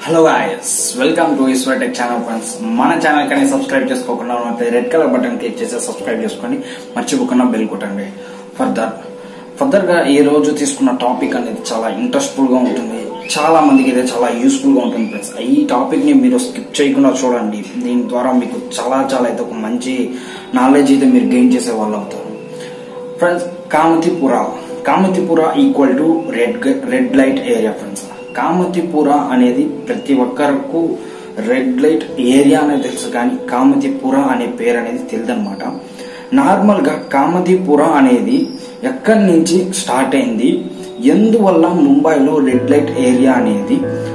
hello guys welcome to Eshwar tech channel friends మన channel కానీ subscribe చేసుకోకుండా ఉన్నట్లయితే రెడ్ కలర్ బటన్ క్లిక్ చేసి సబ్స్క్రైబ్ చేసుకోండి మర్చిపోకుండా బెల్ కొట్టండి ఫర్దర్ ఫర్దర్ గా ఈ రోజు తీసుకున్న టాపిక్ అనేది చాలా ఇంట్రెస్ట్ఫుల్ గా ఉంటుంది చాలా మందికి అయితే చాలా యూస్ఫుల్ గా ఉంటుంది ఫ్రెండ్స్ ఈ టాపిక్ ని మీరు స్కిప్ చేయకుండా చూడండి దీని ద్వారా మీకు చాలా చాలా అయితే ఒక మంచి నాలెడ్జ్ అయితే మీరు గెయిన్ చేసే వాళ్ళు అవుతారు friends Kamathipura Kamathipura equal to red red light area friends Kamathipura అనేది ప్రతి ఒక్కరికి రెడ్ లైట్ ఏరియా అనేది తెలుసు కానీ కామతిపుర అనే పేరు అనేది తెలియదు అనమాట నార్మల్ గా కామతిపుర అనేది ఎక్కడి నుంచి స్టార్ట్ అయింది ఎందువల్ల ముంబైలో రెడ్ లైట్ ఏరియా అనేది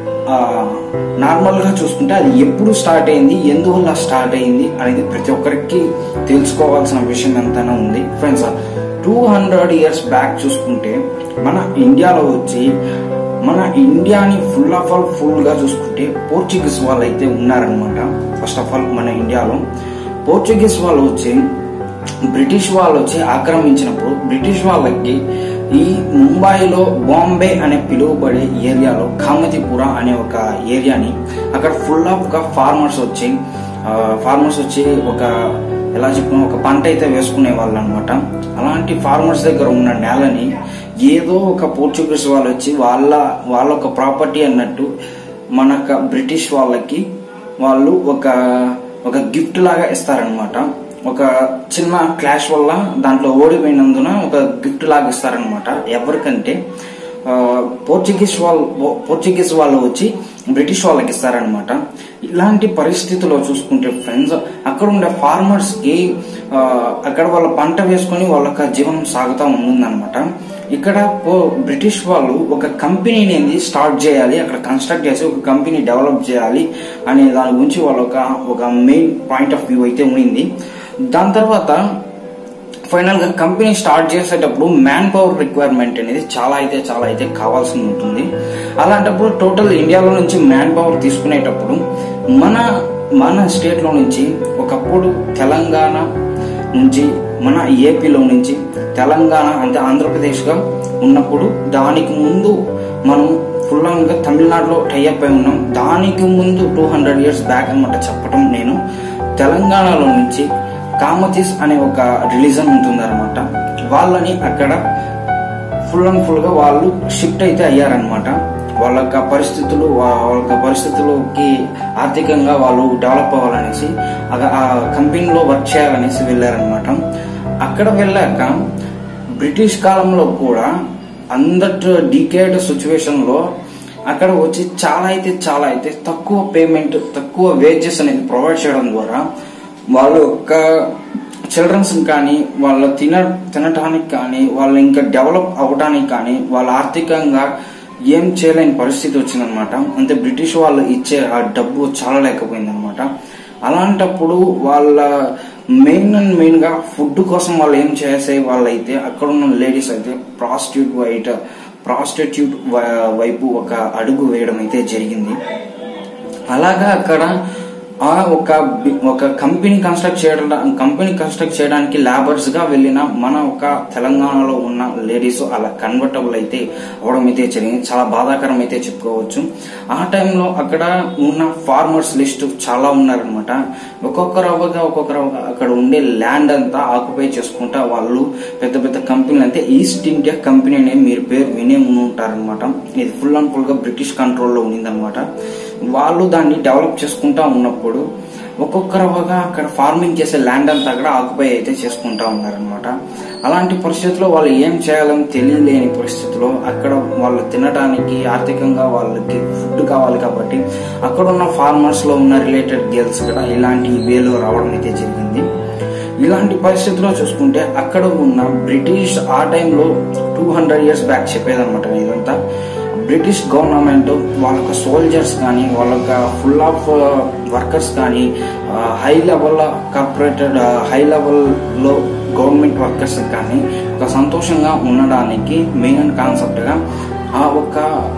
నార్మల్ గా చూసుకుంటే అది ఎప్పుడు స్టార్ట్ అయింది ఎందువల్ల స్టార్ట్ అయింది అనేది ప్రతి ఒక్కరికి తెలుసుకోవాల్సిన విషయం ఎంతైనా ఉంది friends two hundred years back చూసుకుంటే మన ఇండియాలో వచ్చి మన ఇండియాని ఫుల్ ఆఫ్ ఆల్ ఫుల్ గా చూసుకుంటే పోర్చుగీస్ వాళ్ళు అయితే ఉన్నారనమాట ఫస్ట్ ఆఫ్ ఆల్ మన ఇండియాలో పోర్చుగీస్ వాళ్ళు వచ్చి బ్రిటిష్ వాళ్ళు వచ్చి ఆక్రమించినప్పుడు బ్రిటిష్ వాళ్ళకి ఈ ముంబైలో బాంబే అనే పిలువబడే ఏరియాలో కామతిపుర అనే ఒక ఏరియాని అక్కడ ఫుల్ ఆఫ్ గా ఫార్మర్స్ వచ్చి ఫార్మర్స్ వచ్చి ఒక ఎలా చెప్పిన ఒక పంట అయితే వేసుకునే వాళ్ళు అనమాట అలాంటి ఫార్మర్స్ దగ్గర ఉన్న నేలని ఏదో ఒక పోర్చుగీస్ వాళ్ళు వచ్చి వాళ్ళ వాళ్ళ ఒక ప్రాపర్టీ అన్నట్టు మనక బ్రిటిష్ వాళ్ళకి వాళ్ళు ఒక ఒక గిఫ్ట్ లాగా ఇస్తారనమాట ఒక చిన్న క్లాష్ వల్ల దాంట్లో ఓడిపోయినందున ఒక గిఫ్ట్ లాగా ఇస్తారనమాట ఎవరికంటే పోర్చుగీస్ వాళ్ళు పోర్చుగీస్ వాళ్ళు వచ్చి బ్రిటిష్ వాళ్ళకి ఇస్తారనమాట ఇలాంటి పరిస్థితిలో చూసుకుంటే ఫ్రెండ్స్ అక్కడ ఉండే ఫార్మర్స్ కి అక్కడ వాళ్ళ పంట వేసుకొని వాళ్ళ జీవనం సాగుతూ ఉంటుందన్నమాట ఇక్కడ బ్రిటిష్ వాళ్ళు ఒక కంపెనీని అనేది స్టార్ట్ చేయాలి అక్కడ కన్స్ట్రక్ట్ చేసి ఒక కంపెనీ డెవలప్ చేయాలి అనే దాని గురించి వాళ్ళ ఒక ఒక మెయిన్ పాయింట్ ఆఫ్ వ్యూ అయితే ఉండింది దాని తర్వాత ఫైనల్ గా కంపెనీ స్టార్ట్ చేసేటప్పుడు మ్యాన్ పవర్ రిక్వైర్మెంట్ అనేది చాలా అయితే చాలా అయితే కావాల్సి ఉంటుంది అలాంటప్పుడు టోటల్ ఇండియాలో నుంచి మ్యాన్ పవర్ తీసుకునేటప్పుడు మన మన స్టేట్ లో నుంచి ఒకప్పుడు తెలంగాణ నుంచి మన ఏపీలో నుంచి తెలంగాణ అంటే ఆంధ్రప్రదేశ్ గా ఉన్నప్పుడు దానికి ముందు మనం ఫుల్ గా తమిళనాడులో టైఅప్ అయి ఉన్నాం దానికి ముందు టూ హండ్రెడ్ ఇయర్స్ బ్యాక్ అనమాట చెప్పడం నేను తెలంగాణలో నుంచి కామతీస్ అనే ఒక రిలీజన్ ఉంటుందన్నమాట వాళ్ళని అక్కడ ఫుల్ అండ్ ఫుల్ గా వాళ్ళు షిఫ్ట్ అయితే అయ్యారనమాట వాళ్ళ యొక్క పరిస్థితులు వాళ్ళ పరిస్థితులకి ఆర్థికంగా వాళ్ళు డెవలప్ అవ్వాలనేసి ఆ కంపెనీలో వర్క్ చేయాలనేసి వెళ్ళారనమాట అక్కడ వెళ్ళాక బ్రిటిష్ కాలంలో కూడా అందట్ డికేడ్ సిచ్యువేషన్ లో అక్కడ వచ్చి చాలా అయితే చాలా అయితే తక్కువ పేమెంట్ తక్కువ వేజెస్ అనేది ప్రొవైడ్ చేయడం ద్వారా వాళ్ళ యొక్క చిల్డ్రన్స్ కానీ వాళ్ళ తిన తినటానికి కానీ వాళ్ళు ఇంకా డెవలప్ అవ్వడానికి కానీ వాళ్ళ ఆర్థికంగా ఏం చేయలేని పరిస్థితి వచ్చిందనమాట అంటే బ్రిటిష్ వాళ్ళు ఇచ్చే ఆ డబ్బు చాలా లేకపోయింది అనమాట అలాంటప్పుడు వాళ్ళ మెయిన్ అండ్ మెయిన్ గా ఫుడ్ కోసం వాళ్ళు ఏం చేసే వాళ్ళైతే అక్కడ ఉన్న లేడీస్ అయితే ప్రాస్టిట్యూట్ వైట్ ప్రాస్టిట్యూట్ వైపు ఒక అడుగు వేయడం అయితే జరిగింది అలాగా అక్కడ ఆ ఒక ఒక కంపెనీ కన్స్ట్రక్ట్ చేయడం కంపెనీ కన్స్ట్రక్ట్ చేయడానికి లేబర్స్ గా వెళ్ళిన మన ఒక తెలంగాణలో ఉన్న లేడీస్ అలా కన్వర్టబుల్ అయితే అవడం అయితే జరిగింది చాలా బాధాకరం అయితే చెప్పుకోవచ్చు ఆ టైంలో అక్కడ ఉన్న ఫార్మర్స్ లిస్ట్ చాలా ఉన్నారనమాట ఒక్కొక్కరు అవ్వగా ఒక్కొక్కరు అక్కడ ఉండే ల్యాండ్ అంతా ఆక్యుపై చేసుకుంటా వాళ్ళు పెద్ద పెద్ద కంపెనీలు అంటే ఈస్ట్ ఇండియా కంపెనీ అనేది మీరు పేరు వినే ఉంటారనమాట ఇది ఫుల్ అండ్ ఫుల్ గా బ్రిటిష్ కంట్రోల్లో ఉండిందనమాట వాళ్ళు దాన్ని డెవలప్ చేసుకుంటా ఉన్నప్పుడు ఒక్కొక్కరవగా అక్కడ ఫార్మింగ్ చేసే ల్యాండ్ అంతా కూడా ఆక్యుపై అయితే చేసుకుంటా ఉన్నారనమాట అలాంటి పరిస్థితుల్లో వాళ్ళు ఏం చేయాలని తెలియలేని పరిస్థితిలో అక్కడ వాళ్ళు తినడానికి ఆర్థికంగా వాళ్ళకి ఫుడ్ కావాలి కాబట్టి అక్కడ ఉన్న ఫార్మర్స్ లో ఉన్న రిలేటెడ్ గర్ల్స్ కూడా ఇలాంటి వేలు రావడం అయితే జరిగింది ఇలాంటి పరిస్థితిలో చూసుకుంటే అక్కడ ఉన్న బ్రిటిష్ ఆ టైంలో టూ హండ్రెడ్ ఇయర్స్ బ్యాక్ చెప్పేదన్నమాట ఇదంతా బ్రిటిష్ గవర్నమెంట్ వాళ్ళ సోల్జర్స్ కానీ వాళ్ళ ఫుల్ ఆఫ్ వర్కర్స్ కానీ హై లెవెల్ కార్పొరేటెడ్ హై లెవెల్లో గవర్నమెంట్ వర్కర్స్ కానీ ఒక సంతోషంగా ఉండడానికి మెయిన్ కాన్సెప్ట్ గా ఆ ఒక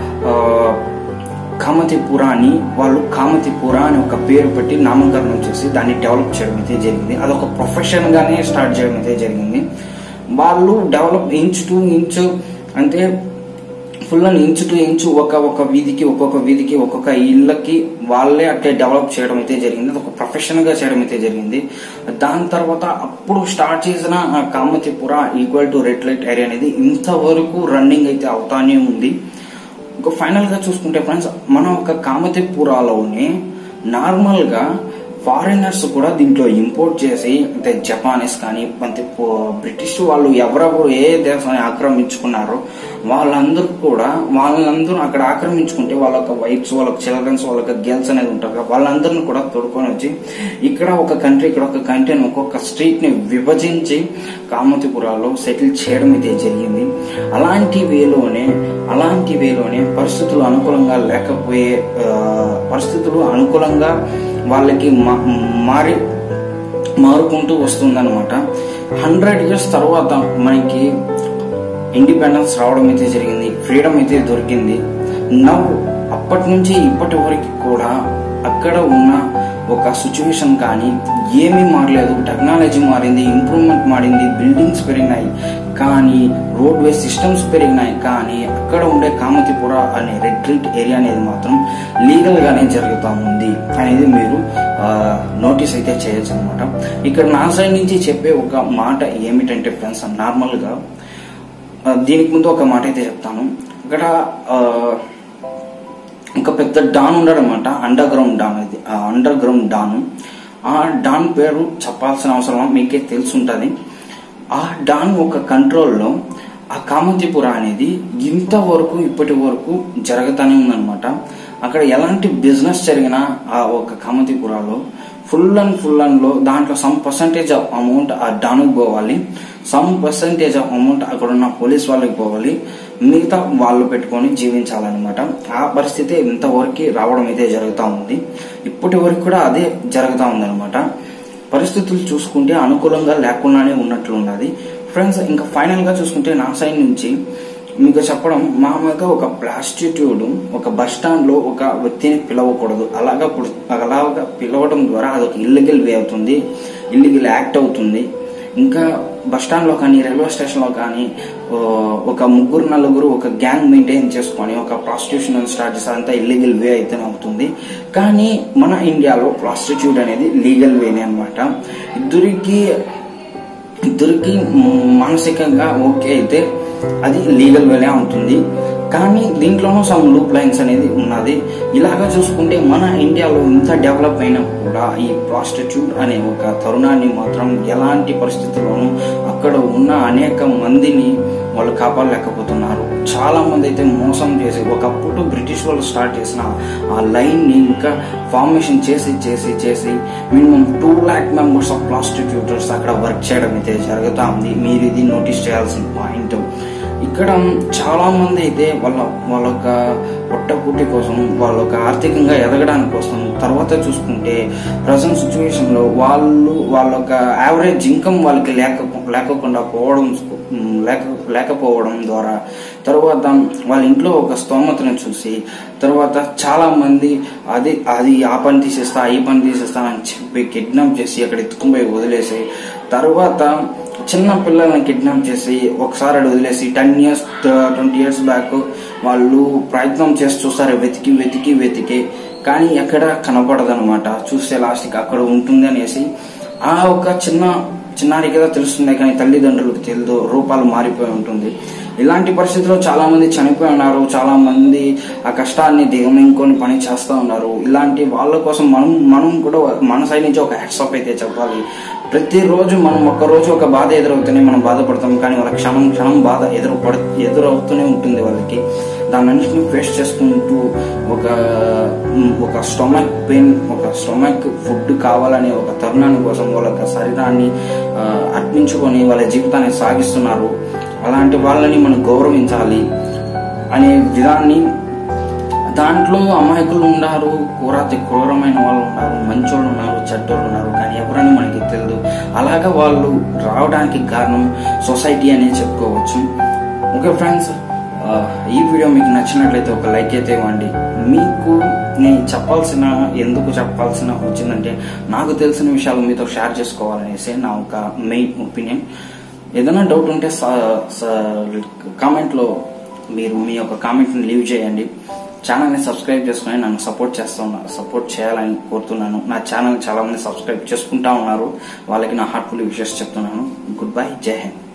కామతిపుర అని వాళ్ళు కామతిపుర అని ఒక పేరు పెట్టి నామకరణం చేసి దాన్ని డెవలప్ చేయడం అయితే జరిగింది అదొక ప్రొఫెషన్ గానే స్టార్ట్ చేయడం అయితే జరిగింది వాళ్ళు డెవలప్ ఇంచ్ టు ఇంచ్ అంటే ఫుల్ అని ఇంచు టు ఇంచు ఒక ఒక వీధికి ఒక్కొక్క వీధికి ఒక్కొక్క ఇళ్ళకి వాళ్ళే అట్లే డెవలప్ చేయడం అయితే జరిగింది అది ఒక ప్రొఫెషన్ గా చేయడం అయితే జరిగింది దాని తర్వాత అప్పుడు స్టార్ట్ చేసిన ఆ Kamathipura equal to red light area అనేది ఇంతవరకు రన్నింగ్ అయితే అవుతానే ఉంది ఇంకా ఫైనల్ గా చూసుకుంటే ఫ్రెండ్స్ మనం ఒక కామతిపురాలోనే నార్మల్ గా ఫారినర్స్ కూడా దీంట్లో ఇంపోర్ట్ చేసి అంటే జపానీస్ కానీ అంటే బ్రిటిష్ వాళ్ళు ఎవరెవరు ఏ దేశాన్ని ఆక్రమించుకున్నారో వాళ్ళందరూ కూడా వాళ్ళందరూ అక్కడ ఆక్రమించుకుంటే వాళ్ళ యొక్క వైఫ్స్ వాళ్ళ చిల్డ్రన్స్ వాళ్ళ గర్ల్స్ అనేది ఉంటారు కదా వాళ్ళందరిని కూడా తోడుకొని వచ్చి ఇక్కడ ఒక కంట్రీ ఇక్కడ ఒక కంట్రీని ఒక్కొక్క స్ట్రీట్ ని విభజించి కామతిపురాలో సెటిల్ చేయడం అయితే జరిగింది అలాంటి వేలోనే అలాంటి వేలోనే పరిస్థితులు అనుకూలంగా లేకపోయే ఆ, పరిస్థితులు అనుకూలంగా వాళ్ళకి మా- మారి మారుకుంటూ వస్తుందన్నమాట హండ్రెడ్ ఇయర్స్ తర్వాత మనకి ఇండిపెండెన్స్ రావడం అయితే జరిగింది ఫ్రీడమ్ అయితే దొరికింది నవ్వు అప్పటి నుంచి ఇప్పటి వరకు కూడా అక్కడ ఉన్న ఒక సిచ్యువేషన్ కానీ ఏమీ మారలేదు టెక్నాలజీ మారింది ఇంప్రూవ్మెంట్ మారింది బిల్డింగ్స్ పెరిగినాయి కానీ రోడ్ వే సిస్టమ్స్ పెరిగినాయి కానీ అక్కడ ఉండే కామతిపుర అనే రెట్రీట్ ఏరియా అనేది మాత్రం లీగల్ గానే జరుగుతూ ఉంది అనేది మీరు నోటీస్ అయితే చేయొచ్చు అనమాట ఇక్కడ నా సైడ్ నుంచి చెప్పే ఒక మాట ఏమిటంటే ఫ్రెండ్స్ నార్మల్ గా ఆ, దీనికి ముందు ఒక మాట అయితే చెప్తాను ఇక్కడ ఆ, ఒక పెద్ద డాన్ ఉన్నాడనమాట అండర్ గ్రౌండ్ డాన్ ఇది అండర్ గ్రౌండ్ డాన్ ఆ డాన్ పేరు చెప్పాల్సిన అవసరం మీకే తెలుసుంటది ఆ డాన్ ఒక కంట్రోల్లో ఆ కామంతిపుర అనేది ఇంతవరకు ఇప్పటి వరకు జరగతానే ఉందన్నమాట అక్కడ ఎలాంటి బిజినెస్ జరిగినా ఆ ఒక కామంతిపురాలో ఫుల్ అండ్ ఫుల్ అండ్ లో దాంట్లో సమ్ పర్సంటేజ్ ఆఫ్ అమౌంట్ ఆ డానుకు పోవాలి సమ్ పర్సంటేజ్ ఆఫ్ అమౌంట్ అక్కడ ఉన్న పోలీస్ వాళ్ళకి పోవాలి మిగతా వాళ్ళు పెట్టుకొని జీవించాలన్నమాట ఆ పరిస్థితి ఇంతవరకు రావడం అయితే జరుగుతూ ఉంది ఇప్పటి వరకు కూడా అదే జరుగుతూ ఉందన్నమాట పరిస్థితులు చూసుకుంటే అనుకూలంగా లేకుండానే ఉన్నట్లు ఉన్నది ఫ్రెండ్స్ ఇంకా ఫైనల్ గా చూసుకుంటే నా సైడ్ నుంచి మీకు చెప్పడం మామూలుగా ఒక ప్రాస్టిట్యూడ్ ఒక బస్ స్టాండ్ లో ఒక వ్యక్తిని పిలవకూడదు అలాగా పుడు- అలాగా పిలవడం ద్వారా అదొక ఇల్లీగల్ వే అవుతుంది ఇల్లీగల్ యాక్ట్ అవుతుంది ఇంకా బస్ స్టాండ్ లో కానీ రైల్వే స్టేషన్ లో కానీ ఓ, ఒక ముగ్గురు నలుగురు ఒక గ్యాంగ్ మెయింటైన్ చేసుకొని ఒక ప్రాస్టిట్యూషన్ స్టార్ట్ చేస్తే అంతా ఇల్లీగల్ వే అయితే అవుతుంది కానీ మన ఇండియాలో ప్రాస్టిట్యూట్ అనేది లీగల్ వేనే అన్నమాట ఇద్దరికి ఇద్దరికి మానసికంగా ఓకే అయితే అది లీగల్ వేలే ఉంటుంది కానీ దీంట్లోనూ సమ్ లూప్ లైన్స్ అనేది ఉన్నది ఇలాగా చూసుకుంటే మన ఇండియాలో ఇంత డెవలప్ అయినా కూడా ఈ ప్రాస్టిట్యూట్ అనే ఒక తరుణాన్ని మాత్రం ఎలాంటి పరిస్థితుల్లోనూ అక్కడ ఉన్న అనేక మందిని వాళ్ళు కాపాడలేకపోతున్నారు చాలా మంది అయితే మోసం చేసి ఒకప్పుడు బ్రిటిష్ వాళ్ళు స్టార్ట్ చేసిన ఆ లైన్ ని ఇంకా ఫార్మేషన్ చేసి చేసి చేసి minimum two lakh members of ప్రాస్టిట్యూటర్స్ అక్కడ వర్క్ చేయడం అయితే జరుగుతా ఉంది మీరు ఇది నోటీస్ చేయాల్సిన పాయింట్ ఇక్కడ చాలా మంది అయితే వాళ్ళ వాళ్ళ యొక్క పొట్టపుట్టి కోసం వాళ్ళ యొక్క ఆర్థికంగా ఎదగడానికి కోసం తర్వాత చూసుకుంటే ప్రజెంట్ సిచ్యువేషన్ లో వాళ్ళు వాళ్ళ యొక్క యావరేజ్ ఇన్కమ్ వాళ్ళకి లేక లేకుండా పోవడం ఉమ్, లేక లేకపోవడం ద్వారా తర్వాత వాళ్ళ ఇంట్లో ఒక స్తోమతను చూసి తర్వాత చాలా మంది అది అది ఆ పని తీసేస్తా ఈ పని తీసేస్తా అని చెప్పి కిడ్నాప్ చేసి అక్కడ ఎత్తుకుని పోయి వదిలేసి తర్వాత చిన్న పిల్లల్ని కిడ్నాప్ చేసి ఒకసారి అక్కడ వదిలేసి ten years twenty years back వాళ్ళు ప్రయత్నం చేసి చూస్తారు వెతికి వెతికి వెతికి కానీ ఎక్కడ కనపడదనమాట చూస్తే లాస్ట్కి అక్కడ ఉంటుంది అనేసి ఆ ఒక చిన్న చిన్నారి కదా తెలుస్తుంది కానీ తల్లిదండ్రులకు తెలియదు రూపాలు మారిపోయి ఉంటుంది ఇలాంటి పరిస్థితుల్లో చాలా మంది చనిపోయి ఉన్నారు చాలా మంది ఆ కష్టాన్ని దిగమింగుకొని పని చేస్తూ ఉన్నారు ఇలాంటి వాళ్ళ కోసం మనం మనం కూడా మన సైడ్ నుంచి ఒక హ్యాట్సాప్ అయితే చెప్పాలి ప్రతిరోజు మనం ఒక్క రోజు ఒక బాధ ఎదురవుతూనే మనం బాధపడతాం కానీ వాళ్ళ క్షణం క్షణం బాధ ఎదురుపడ ఎదురవుతూనే ఉంటుంది వాళ్ళకి దాని అన్నింటిని ఫేస్ చేసుకుంటూ ఒక ఉమ్, ఒక స్టొమక్ పెయిన్ ఒక స్టొమక్ ఫుడ్ కావాలనే ఒక తరుణాన్ని కోసం వాళ్ళ యొక్క శరీరాన్ని ఆ, అర్పించుకొని వాళ్ళ జీవితాన్ని సాగిస్తున్నారు అలాంటి వాళ్ళని మనం గౌరవించాలి అనే విధాన్ని దాంట్లో అమాయకులు ఉన్నారు కూరాతి క్రూరమైన వాళ్ళు ఉన్నారు మంచోళ్ళు ఉన్నారు చెడ్డోళ్ళు ఉన్నారు కానీ ఎవరని మనకి తెలియదు అలాగా వాళ్ళు రావడానికి కారణం సొసైటీ అనే చెప్పుకోవచ్చు ఓకే ఫ్రెండ్స్ ఈ వీడియో మీకు నచ్చినట్లయితే ఒక లైక్ అయితే ఇవ్వండి మీకు నేను చెప్పాల్సిన ఎందుకు చెప్పాల్సిన వచ్చిందంటే నాకు తెలిసిన విషయాలు మీతో షేర్ చేసుకోవాలనేసి నా ఒక మెయిన్ ఒపీనియన్ ఏదైనా డౌట్ ఉంటే కామెంట్లో మీరు మీ యొక్క కామెంట్ని లీవ్ చేయండి ఛానల్ని సబ్స్క్రైబ్ చేసుకుని నన్ను సపోర్ట్ చేస్తూ ఉన్నారు సపోర్ట్ చేయాలని కోరుతున్నాను నా ఛానల్ చాలా మంది సబ్స్క్రైబ్ చేసుకుంటా ఉన్నారు వాళ్ళకి నా హార్ట్ఫుల్ విషెస్ చెప్తున్నాను గుడ్ బై జై హింద్